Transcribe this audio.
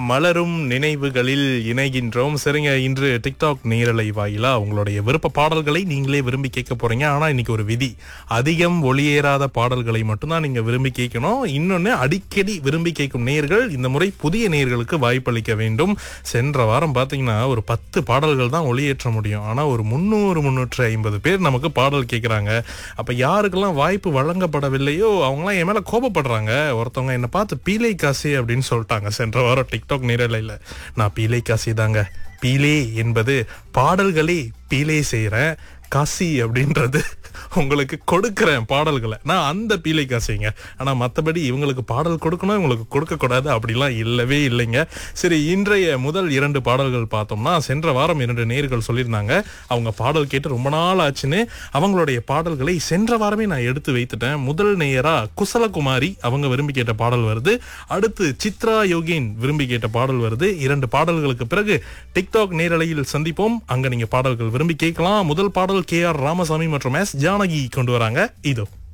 மலரும் நினைவுகளில் இணைகின்றோம் சரிங்க இன்று டிக்டாக் நேரலை வாயிலா உங்களுடைய விருப்ப பாடல்களை நீங்களே விரும்பி கேட்க போறீங்க ஆனா இன்னைக்கு ஒரு விதி அதிகம் ஒளியேறாத பாடல்களை மட்டும்தான் நீங்க விரும்பி கேட்கணும் இன்னொன்னு அடிக்கடி விரும்பி கேட்கும் நேர்கள் இந்த முறை புதிய நேர்களுக்கு வாய்ப்பளிக்க வேண்டும் சென்ற வாரம் பாத்தீங்கன்னா ஒரு பத்து பாடல்கள் தான் ஒளியேற்ற முடியும் ஆனா ஒரு முன்னூறு முன்னூற்று ஐம்பது பேர் நமக்கு பாடல் கேட்கறாங்க அப்ப யாருக்கெல்லாம் வாய்ப்பு வழங்கப்படவில்லையோ அவங்களாம் என் மேல கோபப்படுறாங்க ஒருத்தவங்க என்ன பார்த்து பீலை காசி அப்படின்னு சொல்லிட்டாங்க சென்ற வாரம் டிக்டாக் நேரலையில் நான் பீலை காசி தாங்க பீலே என்பது பாடல்களே பீலே செய்கிறேன் காசி அப்படின்றது உங்களுக்கு கொடுக்குறேன் பாடல்களை நான் அந்த பீலை காசிங்க ஆனால் மற்றபடி இவங்களுக்கு பாடல் கொடுக்கணும் இவங்களுக்கு கொடுக்கக்கூடாது அப்படிலாம் இல்லவே இல்லைங்க சரி இன்றைய முதல் இரண்டு பாடல்கள் பார்த்தோம்னா சென்ற வாரம் இரண்டு நேர்கள் சொல்லியிருந்தாங்க அவங்க பாடல் கேட்டு ரொம்ப நாள் ஆச்சுன்னு அவங்களுடைய பாடல்களை சென்ற வாரமே நான் எடுத்து வைத்துட்டேன் முதல் நேயரா குசலகுமாரி அவங்க விரும்பி கேட்ட பாடல் வருது அடுத்து சித்ரா யோகின் விரும்பி கேட்ட பாடல் வருது இரண்டு பாடல்களுக்கு பிறகு டிக்டாக் நேரலையில் சந்திப்போம் அங்க நீங்க பாடல்கள் விரும்பி கேட்கலாம் முதல் பாடல் கே ஆர் ராமசாமி மற்றும் எஸ் ஜானகி கொண்டு வராங்க இதோ